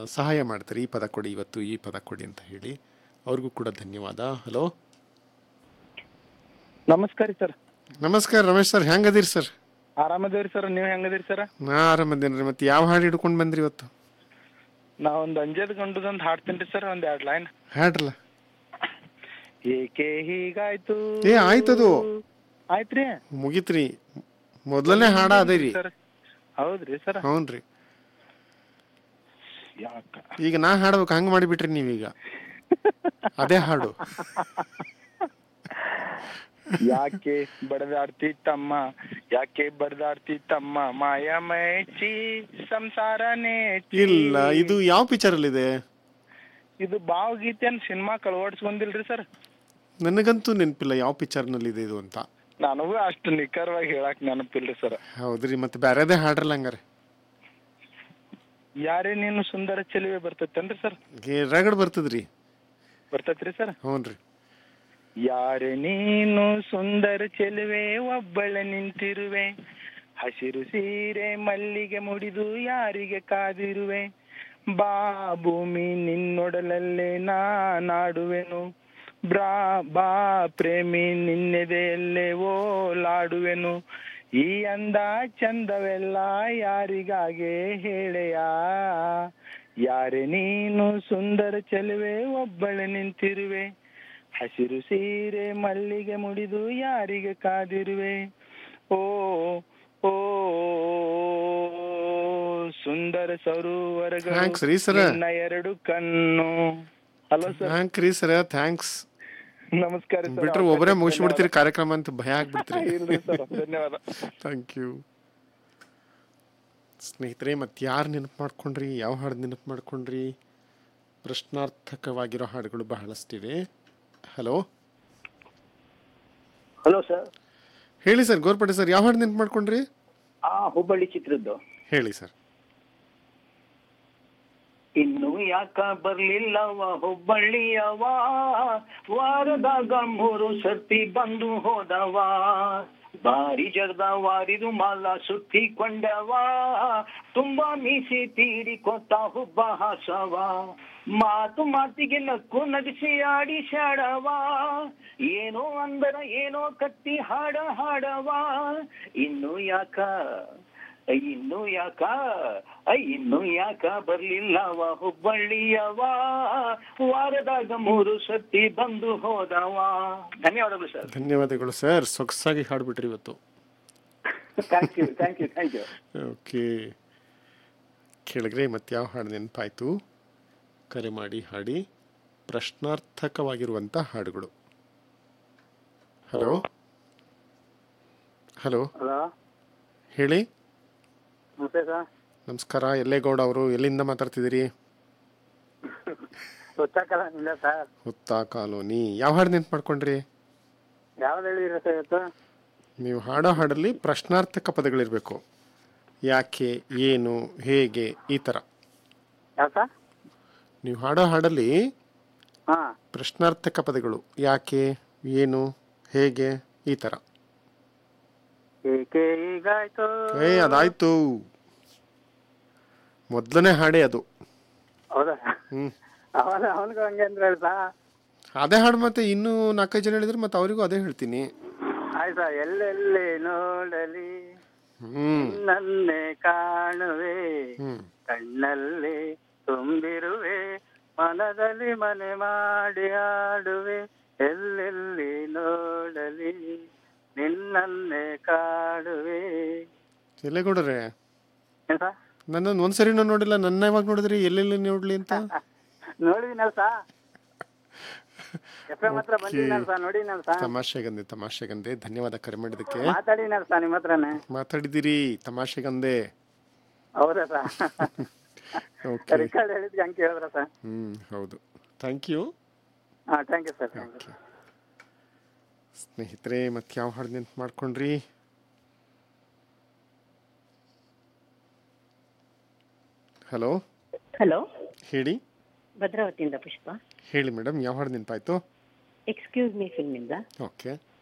ಸಹಾಯ ಮಾಡ್ತಾರೆ ಈ ಪದ ಕೊಡಿ ಇವತ್ತು ಈ ಪದ ಕೊಡಿ ಅಂತ ಹೇಳಿ ಅವ್ರಿಗೂ ಕೂಡ ಧನ್ಯವಾದ ಹಲೋ ನಮಸ್ಕಾರ ರೀ ಸರ್ ನಮಸ್ಕಾರ ರಮೇಶ್ ಸರ್ ಹೆಂಗದಿರಿ ಸರ್ ಆರಾಮದೇವ್ರಿ ಸರ್ ನೀವ್ ಹೆಂಗದಿರಿ ಸರ್ ನಾ ಆರಾಮದೇನ್ರಿ ಮತ್ತೆ ಯಾವ ಹಾಡು ಹಿಡ್ಕೊಂಡು ಬಂದ್ರಿ ಇವತ್ತು ನಾ ಒಂದ್ ಅಂಜದ್ ಗಂಡುದಂತ ಹಾಡ್ತೇನ್ರಿ ಸರ್ ಒಂದ್ ಎರಡ್ ಲೈನ್ ಹಾಡ್ರಲ್ಲ ಏಕೆ ಹೀಗಾಯ್ತು ಏ ಆಯ್ತದು ಆಯ್ತ್ರಿ ಮುಗಿತ್ರಿ ಮೊದಲನೇ ಹಾಡ ಅದೇ ರೀ ಸರ್ ಹೌದ್ರಿ ಸರ್ ಹ್ಞೂನ್ರಿ ಯಾಕ ಈಗ ನಾ ಹಾಡ್ಬೇಕು ಹಂಗೆ ಮಾಡಿಬಿಟ್ರಿ ನೀವೀಗ ಅದೇ ಹಾಡು ಯಾಕೆ ಬಡದಾಡ್ತಿ ತಮ್ಮ ಯಾಕೆ ಬಡದಾಡ್ತಿ ತಮ್ಮ ಮಾಯ ಮೈಚಿ ಸಂಸಾರನೇ ಚಿ. ಇಲ್ಲ ಇದು ಯಾವ ಪಿಕ್ಚರಲ್ಲಿದೆ ಇದು ಭಾವಗೀತೆನ್ ಸಿನಿಮಾ ಕಳವಡಿಸ್ಕೊಂದಿಲ್ರಿ ಸರ್ ನನಗಂತೂ ನೆನಪಿಲ್ಲ ಯಾವ ಪಿಕ್ಚರ್ನಲ್ಲಿದೆ ಇದು ಅಂತ ನನಗೂ ಅಷ್ಟು ನಿಖರವಾಗಿ ಹೇಳಕ್ ನೆನಪಿಲ್ರಿ ಸರ್ ಹೌದ್ರಿ ಮತ್ತೆ ಬೇರೆದೇ ಹಾಡ್ರಲ್ಲ ಹಂಗಾರೆ ಯಾರೇ ನೀನು ಸುಂದರ ಚೆಲುವೆ ಬರ್ತೈತೇನ್ರಿ ಸರ್ ಏ, ರಗಡ್ ಬರ್ತದ್ರಿ ಬರ್ತೈತ್ರಿ ಸರ್ ಹ್ಞೂನ್ರಿ ಯಾರೆ ನೀನು ಸುಂದರ ಚೆಲುವೆ ಒಬ್ಬಳ ನಿಂತಿರುವೆ ಹಸಿರು ಸೀರೆ ಮಲ್ಲಿಗೆ ಮುಡಿದು ಯಾರಿಗೆ ಕಾದಿರುವೆ ಬಾ ಭೂಮಿ ನಿನ್ನೊಡಲಲ್ಲೇ ನಾಡುವೆನು ಬ್ರಾ ಬಾ ಪ್ರೇಮಿ ನಿನ್ನೆದೆಯಲ್ಲೇ ಓಲಾಡುವೆನು ಈ ಅಂದ ಚಂದವೆಲ್ಲ ಯಾರಿಗಾಗೆ ಹೇಳೆಯ ಯಾರೆ ನೀನು ಸುಂದರ ಚೆಲುವೆ ಒಬ್ಬಳ ನಿಂತಿರುವೆ ಹಸಿರು ಸೀರೆ ಮಲ್ಲಿಗೆ ಮುಡಿದು ಯಾರಿಗೆ ಕಾದಿರುವೆ ಓ ಓ ಸುಂದರ ಸರೋವರಗಳು Thanks ರೀ sir. ನಿನ್ನ ಎರಡು ಕಣ್ಣು ಹಲೋ ಸರ್ ಥ್ಯಾಂಕ್ ರೀ ಸರ್ ಥ್ಯಾಂಕ್ಸ್ ನಮಸ್ಕಾರ ಸರ್ ಬಿಟ್ರೆ ಒಬ್ಬರೇ ಮುಗಿಸ್ಬಿಡ್ತೀರಿ ಕಾರ್ಯಕ್ರಮ ಅಂತ ಭಯ ಆಗ್ಬಿಡ್ತೀರಿ ಇಲ್ರಿ ಸರ್ ಧನ್ಯವಾದ ಥ್ಯಾಂಕ್ ಯು ಸ್ನೇಹಿತರೆ ಮತ್ತೆ ಯಾರು ನೆನಪು ಮಾಡ್ಕೊಂಡ್ರಿ ಯಾವ ಹಾಡು ನೆನಪು ಮಾಡ್ಕೊಂಡ್ರಿ ಪ್ರಶ್ನಾರ್ಥಕವಾಗಿರೋ ಹಾಡುಗಳು ಬಹಳಷ್ಟಿವೆ ಹಲೋ ಹಲೋ ಸರ್ ಹೇಳಿ ಸರ್ ಗೋರ್ಪಡೆ ಸರ್ ಯಾವ ಹಾಡು ನೆನಪು ಮಾಡ್ಕೊಂಡ್ರಿ ಆ ಹುಬ್ಬಳ್ಳಿ ಚಿತ್ರದ್ದು ಹೇಳಿ ಸರ್ ಇನ್ನು ಯಾಕ ಬರ್ಲಿಲ್ಲವ ಹುಬ್ಬಳ್ಳಿಯವ ವಾರದಾಗ ಮೂರು ಸರ್ತಿ ಬಂದು ಹೋದವ ಬಾರಿ ಜರ್ದ ವಾರಿದು ಮಾಲ ಸುತ್ತಿಕೊಂಡವ ತುಂಬಾ ಮೀಸಿ ತೀರಿಕೊತ್ತ ಹುಬ್ಬ ಹಾಸವ ಮಾತು ಮಾತಿಗೆ ನಕ್ಕು ನಗಿಸಿ ಆಡಿ ಶಾಡವ ಏನೋ ಅಂದರ ಏನೋ ಕತ್ತಿ ಹಾಡ ಹಾಡವ ಇನ್ನು ಯಾಕ ಇನ್ನು ಯಾಕ ಇನ್ನು ಯಾಕ ಬರ್ಲಿಲ್ಲವ ಹುಬ್ಬಳ್ಳಿಯವ ವಾರದಾಗ ಮೂರು ಸತಿ ಬಂದು ಹೋದವ ಧನ್ಯವಾದಗಳು ಸರ್ ಧನ್ಯವಾದಗಳು ಸರ್ ಸೊಗಸಾಗಿ ಹಾಡ್ಬಿಟ್ರಿ ಇವತ್ತು thank you thank you thank you okay ಕೆಳಗಡೆ ಮತ್ತೆ ಯಾವ ಹಾಡು ನೆನಪಾಯಿತು ಕರೆ ಮಾಡಿ ಹಾಡಿ ಪ್ರಶ್ನಾರ್ಥಕವಾಗಿರುವಂಥ ಹಾಡುಗಳು ಹಲೋ ಹಲೋ ಹಲೋ ಹೇಳಿ ನಮಸ್ತೆ ಸರ್ ನಮಸ್ಕಾರ ಎಲ್ಲೇಗೌಡ ಅವರು ಎಲ್ಲಿಂದ ಮಾತಾಡ್ತಿದ್ದೀರಿ ಗೊತ್ತಾಗಲ್ಲ ಇಲ್ಲ ಸರ್ ಹುತ್ತಾ ಕಾಲೋನಿ ಯಾವ ಹಾಡು ನೆನ್ಪು ಮಾಡ್ಕೊಂಡ್ರಿ ಯಾವ್ದು ಹೇಳಿರ ಸರ್ ಇವತ್ತು ನೀವು ಹಾಡೋ ಹಾಡಲ್ಲಿ ಪ್ರಶ್ನಾರ್ಥಕ ಪದಗಳಿರಬೇಕು ಯಾಕೆ ಏನು ಹೇಗೆ ಈ ಥರ ಯಾವ ಸರ್ ನೀವು ಹಾಡೋ ಹಾಡಲ್ಲಿ ಹಾ ಪ್ರಶ್ನಾರ್ಥಕ ಪದಗಳು ಯಾಕೆ ಏನು ಹೇಗೆ ಈ ಥರ ಏಕೆ ಹೀಗಾಯ್ತು ಏ ಅದಾಯ್ತು ಮೊದಲನೇ ಹಾಡೇ ಅದು ಹೌದಾ ಹ್ಞೂ ಅವನ ಅವನಿಗೂ ಹಂಗೆ ಅಂದ್ರೆ ಸರ್ ಅದೇ ಹಾಡು ಮತ್ತೆ ಇನ್ನೂ ನಾಲ್ಕೈದು ಜನ ಹೇಳಿದ್ರೆ ಮತ್ತೆ ಅವರಿಗೂ ಅದೇ ಹೇಳ್ತೀನಿ ಆಯ್ತು ಸರ್ ಎಲ್ಲೆಲ್ಲಿ ನೋಡಲಿ ಹ್ಞೂ ನನ್ನೇ ಕಾಣುವೆ ಹ್ಞೂ ಕಣ್ಣಲ್ಲಿ ತುಂಬಿರುವೆ ಮನದಲ್ಲಿ ಮನೆ ಮಾಡಿ ಆಡುವೆ ಎಲ್ಲೆಲ್ಲಿ ನೋಡಲಿ ನಿನ್ನನ್ನೇ ಕಾಡುವೆ ಎಲ್ಲೇಗೌಡರೇ ಏನ್ ಸಾ ನನ್ನನ್ನು ಒಂದ್ಸರಿನೂ ನೋಡಿಲ್ಲ ನನ್ನ ಯಾವಾಗ ನೋಡಿದ್ರಿ ಎಲ್ಲೆಲ್ಲಿ ನೋಡ್ಲಿ ಅಂತ ನೋಡಿನಲ್ಲ ಸಾ ಎಫ್ ಎಂ ಹತ್ರ ಬಂದಿನಲ್ಲ ಸಾ ನೋಡಿನಲ್ಲ ಸಾ ತಮಾಷೆಗಂದೆ ತಮಾಷೆಗಂದೆ ಧನ್ಯವಾದ ಕರೆ ಮಾಡಿದ್ದಕ್ಕೆ ಮಾತಾಡಿನಲ್ಲ ಸಾ ನಿಮ್ಮ ಹತ್ರನೇ ಮಾತಾಡಿದ್ದೀರಿ ತಮಾಷೆಗಂದೆ ಹೌದಾ ಸಾ ಓಕೆ ರಿಕಾರ್ಡ್ ಹೇಳಿದ್ಗೆ ಹಂಗೆ ಕೇಳಿದ್ರ ಸಾ ಹ್ಞೂ ಹೌದು ಥ್ಯಾಂಕ್ ಯು ಹಾ thank you sir thank you ಸ್ನೇಹಿತರೆ ಮತ್ತೆ ಯಾವ ಹಾಡು ನೆನ್ಪು ಮಾಡ್ಕೊಂಡ್ರಿ ಹಲೋ ಹಲೋ ಹೇಳಿ ಭದ್ರಾವತಿಯಿಂದ ಪುಷ್ಪ ಹೇಳಿ ಮೇಡಮ್ ಯಾವ ಹಾಡು ನೆನಪಾಯ್ತು ಎಕ್ಸ್ಕ್ಯೂಸ್ ಮೀ ಫಿಲ್ಮಿಂದ ಓಕೆ